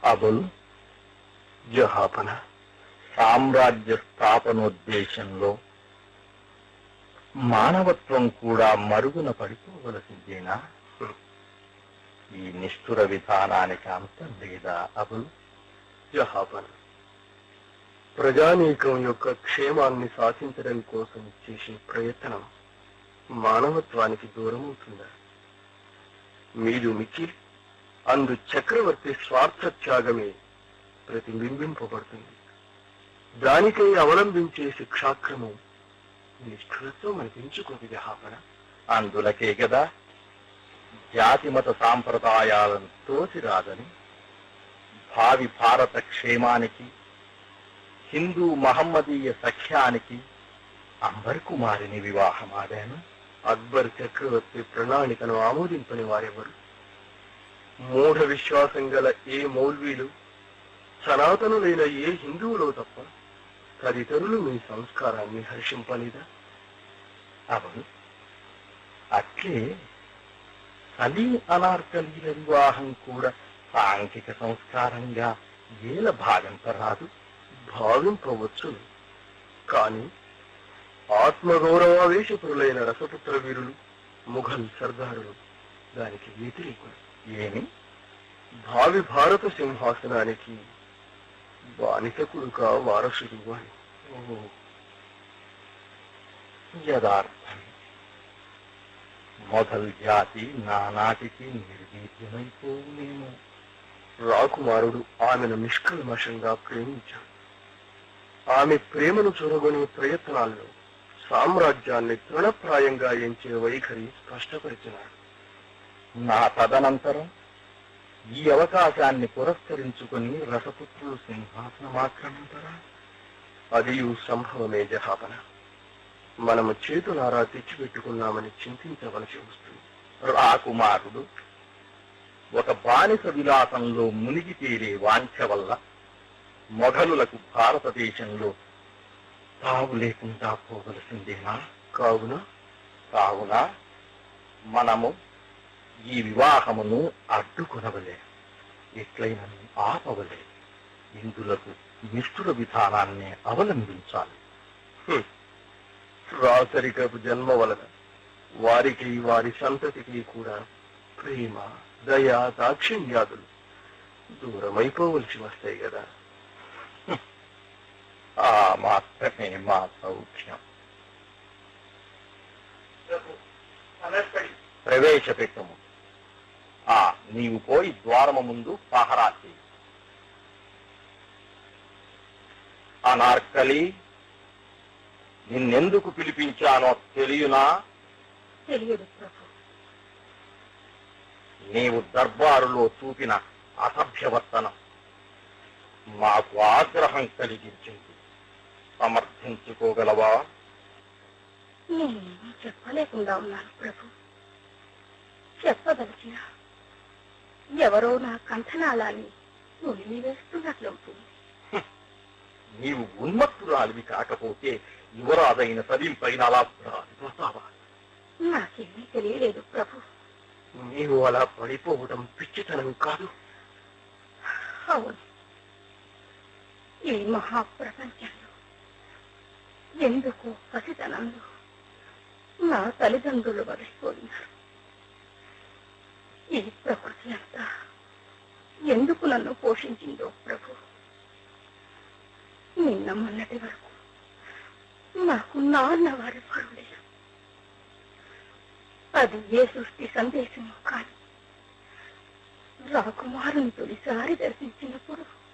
అబుల్ జహాపన సామ్రాజ్య స్థాపనోద్దేశంలో మానవత్వం కూడా మరుగున పడిపోవలసిందేనా ఈ నిష్ఠుర విధానానికి అంతం లేదా అబుల్ జహాపన ప్రజానీకం యొక్క క్షేమాన్ని సాధించడం కోసం చేసే ప్రయత్నం మానవత్వానికి దూరమవుతుందా మీరు మిక్కిలి అందు చక్రవర్తి స్వార్థ త్యాగమే ప్రతిబింబింపబడుతుంది దానికై అవలంబించే శిక్షాక్రమం నిష్ఠులతో అనిపించుకోదు జహాపన అందులకే గదా జాతి మత సాంప్రదాయాలను తోసిరాదని భావి భారత క్షేమానికి హిందూ మహమ్మదీయ సఖ్యానికి అంబర్ కుమారిని వివాహమాడాను అక్బర్ చక్రవర్తి ప్రణాళికను ఆమోదింపని వారెవరు మూఢ విశ్వాసం గల ఏ మౌల్వీలు సనాతనులైన ఏ హిందువులో తప్ప తదితరులు మీ సంస్కారాన్ని హర్షింపలేదా అవును అట్లే సలీం అనార్కలీల వివాహం కూడా సాంఘిక సంస్కారంగా ఏల భాగంతరాదు భావింపవచ్చు కానీ ఆత్మగౌరవావేశపురులైన రసపుత్ర వీరులు ముఘల్ సర్దారులు దానికి వ్యతిరేకులు ఏమి భావి భారత సింహాసనానికి బానిసకుడుగా వారసుడు అని ఓ, యథార్థం మొఘల్ జాతి నానాటికి నిర్వీర్యమైపోవునేమో రాకుమారుడు ఆమెను నిష్కల్మషంగా ప్రేమించాడు ఆమె ప్రేమను చూరగొనే ప్రయత్నాల్లో సామ్రాజ్యాన్ని తృణప్రాయంగా ఎంచే వైఖరి స్పష్టపరిచినాడు నా తదనంతరం ఈ అవకాశాన్ని పురస్కరించుకుని రసపుత్రులు సింహాసనమాక్రమించరా అది సంభవమే జహాపన మనము చేతులారా తెచ్చిపెట్టుకున్నామని చింతించవలసి వస్తుంది రాకుమారుడు ఒక బానిస విలాసంలో మునిగి తేలే వాంఛ వల్ల మొఘలులకు భారతదేశంలో తావు లేకుండా పోవలసిందేనా కావున కావున మనము ఈ వివాహమును అడ్డుకొనవలే ఎట్లయినను ఆపవలే ఇందులకు నిష్ఠుర విధానాన్ని అవలంబించాలి రాసరికపు జన్మ వలన వారికి వారి సంతతికి కూడా ప్రేమ దయ దాక్షిణ్యాదులు దూరమైపోవలసి వస్తాయి కదా ఆ మాత్రమే మా సౌఖ్యం ప్రవేశపెట్టము ఆ నీవు పోయి ద్వారము ముందు పహరా చేయి అనార్కలి నిన్నెందుకు పిలిపించానో తెలియనా తెలియదు ప్రభు నీవు దర్బారులో చూపిన అసభ్యవర్తనం మాకు ఆగ్రహం కలిగించింది సమర్థించుకోగలవా నేనేమీ చెప్పలేకుండా ఉన్నాను ప్రభు చెప్పదలిచిన ఎవరో నా కంఠనాళాన్ని నులిమి వేస్తున్నట్లవుతుంది నీవు ఉన్మత్తురాలివి కాకపోతే యువరాజైన సలీం పైన అలా రాలిపోతావా నాకేమీ తెలియలేదు ప్రభు నీవు అలా పడిపోవడం పిచ్చితనం కాదు అవును ఈ మహాప్రపంచంలో ఎందుకో పసితనంలో నా తల్లిదండ్రులు వదిలిపోయినారు ఈ ప్రకృతి అంతా ఎందుకు నన్ను పోషించిందో ప్రభు నిన్న మొన్నటి వరకు నాకు నాన్న వారి లేరు అది ఏ సృష్టి సందేశమో కాని రాకుమారుని తొలిసారి దర్శించినప్పుడు